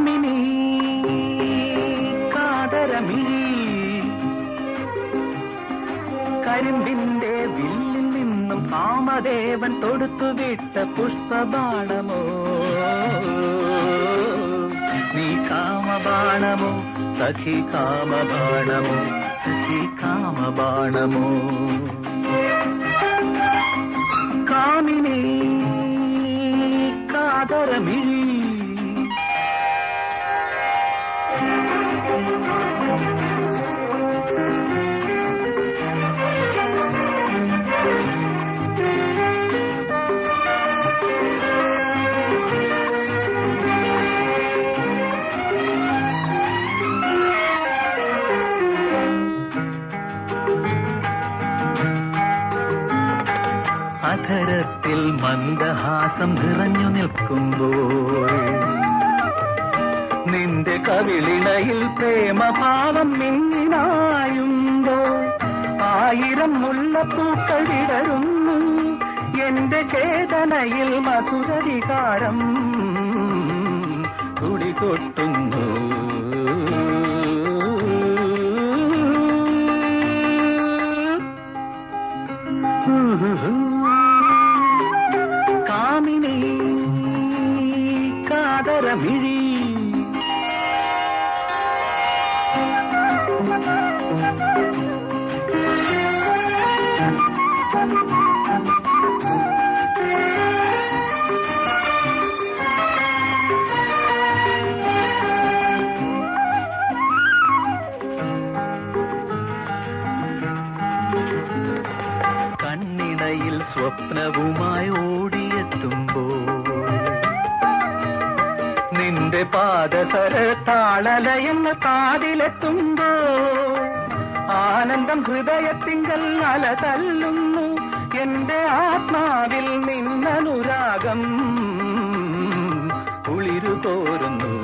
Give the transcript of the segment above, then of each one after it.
കാമിനി കാതരമിഴി കരിമ്പിന്റെ വില്ലിൽ നിന്നും കാമദേവൻ തൊടുത്തുവിട്ട പുഷ്പബാണമോ നീ കാമബാണമോ സഖി കാമബാണമോ സഖി കാമബാണമോ കാമിനി കാതരമിഴി അധരത്തിൽ മന്ദഹാസം നിറഞ്ഞു നിൽക്കുമ്പോൾ നിന്റെ കവിളിണയിൽ പ്രേമഭാവം മിന്നിനായുമ്പോൾ ആയിരം മുല്ലപ്പൂക്കൾ വിടരുന്നു എന്റെ ചേതനയിൽ മധുരവികാരം തുടികൊട്ടുന്നു കാമിനി കാതരമിഴി കണ്ണിടയിൽ സ്വപ്നവുമായി ഓടിയെത്തുമ്പോൾ നിന്റെ പാദസര താളലയെന്ന് കാതിലെത്തുമ്പോൾ ആനന്ദം ഹൃദയത്തിങ്കൽ അല തല്ലുന്നു എന്റെ ആത്മാവിൽ നിന്നനുരാഗം കുളിരു തോരുന്നു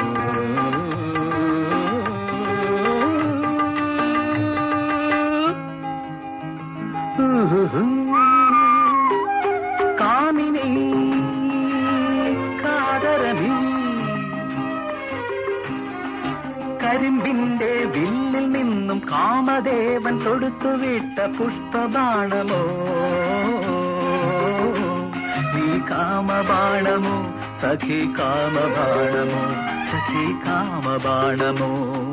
കാമിനി കാതരമി കരിമ്പിന്റെ വില്ലിൽ നിന്നും കാമദേവൻ തൊടുത്തുവിട്ട പുഷ്പബാണമോ നീ കാമബാണമോ സഖി കാമബാണമോ സഖി കാമബാണമോ